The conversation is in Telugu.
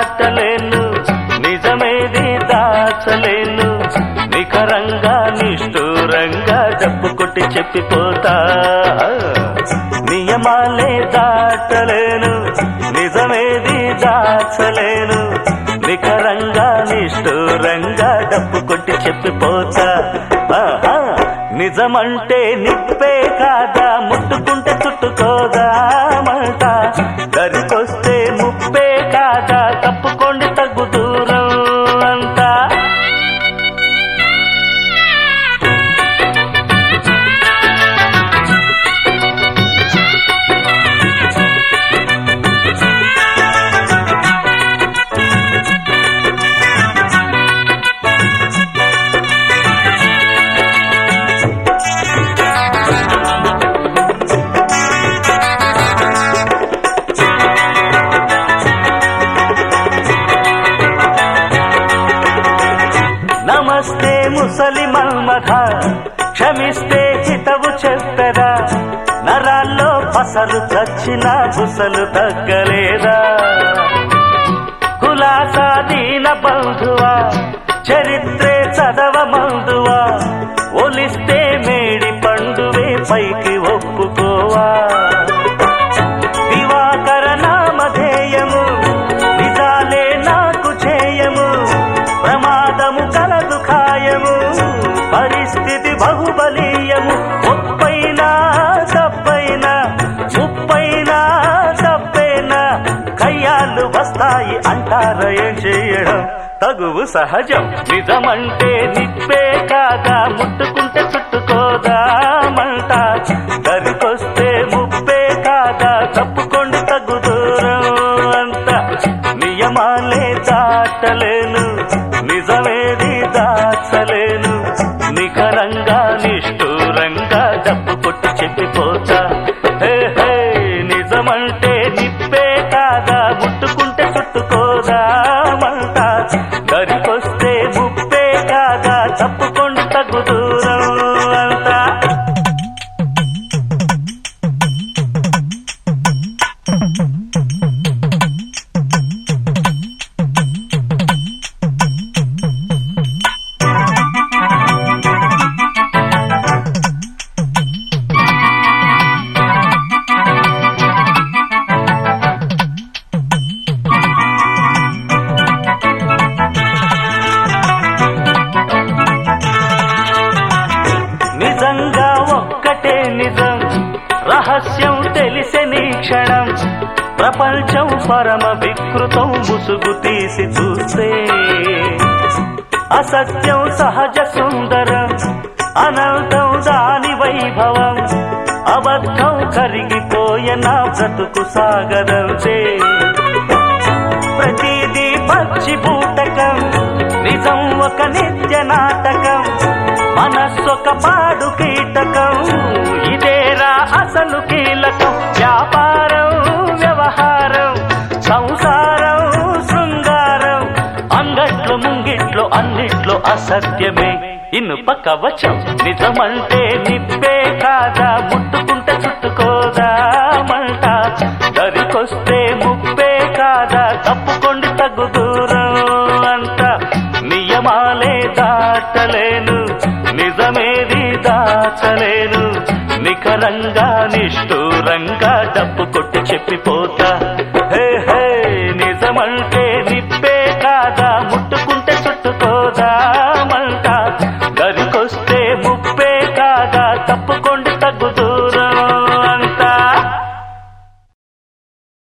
దాటలేను నిజమేది దాచలేను నికరంగా నిష్ఠూరంగా డబ్బు కొట్టి చెప్పిపోతా నియమాలే దాటలేను నిజమేది దాచలేను నికరంగా నిష్ఠూరంగా డబ్బు కొట్టి చెప్పిపోతా ఆహా, నిజమంటే నిప్పే కాదా ముట్టుకుంటే చుట్టుకోదా మాట దరికొస్తే ముప్పే కాదా తప్పుకోండి తగ్గు దూరం అంతా నమస్తే ముసలి మన్మథ క్షమిస్తే హితవు చెప్పెదా నరాల్లో పసలు చచ్చిన బుసలు తగ్గలేదా కులాసా దీన బంధువా చరిత్రే చదవ మందువా ఒలిస్తే మేడి పండువే పైకి ఒప్పుకోవా దివాకర నామధేయము నిజాలే నాకు చేయము ప్రమాదము కలదు ఖాయము పరిస్థితి బహుబలీయము ముప్పైనా తప్పైనా ముప్పైనా తప్పైనా కయ్యాలు వస్తాయి అంటారా ఏం చేయడం తగువు సహజం నిజమంటే నిప్పే కాదా ముట్టుకుంటే చుట్టుకోదా మంట దరికొస్తే ముప్పే కాదా తప్పుకోండి తగ్గు దూరం అంత నియమాలే దాటలేను నిజమేది దాచలేను నికరంగా నిష్ఠూరంగా డబ్బు కొట్టి చెప్పిపోతా హే హే నిజమంటే నిప్పే కాదా ముట్టుకుంటే చుట్టుకోదా మంట దరికొస్తే ముప్పే కాదా తప్పుకోండి తగ్గు దూరం అంతా నిజంగా ఒక్కటే నిజం రహస్యం తెలిసే నీ క్షణం ప్రపంచం పరమ వికృతం ముసుగు తీసి చూస్తే అసత్యం సహజ సుందరం అనంతం దాని వైభవం అబద్ధం కరిగిపోయే నా బ్రతుకు సాగదంతే ప్రతిదీ పచ్చి బూటకం నిజం ఒక నిత్య నాటకం మనస్సొక పాడు కీటకం ఇదేరా అసలు కీలకం వ్యాపారం వ్యవహారం సంసారం శృంగారం అంగట్లో ముంగిట్లో అన్నిట్లో అసత్యమే ఇనుప కవచం నిజమంటే నిప్పే కాదా ముట్టుకుంటే చుట్టుకోదా మంట దరికొస్తే ముప్పే కాదా తప్పుకోండి తగ్గు దూరం అంట నియమాలే దాటలేను నిజమేది దాచలేను నికరంగా నిష్ఠూరంగా డబ్బు కొట్టి చెప్పిపోతా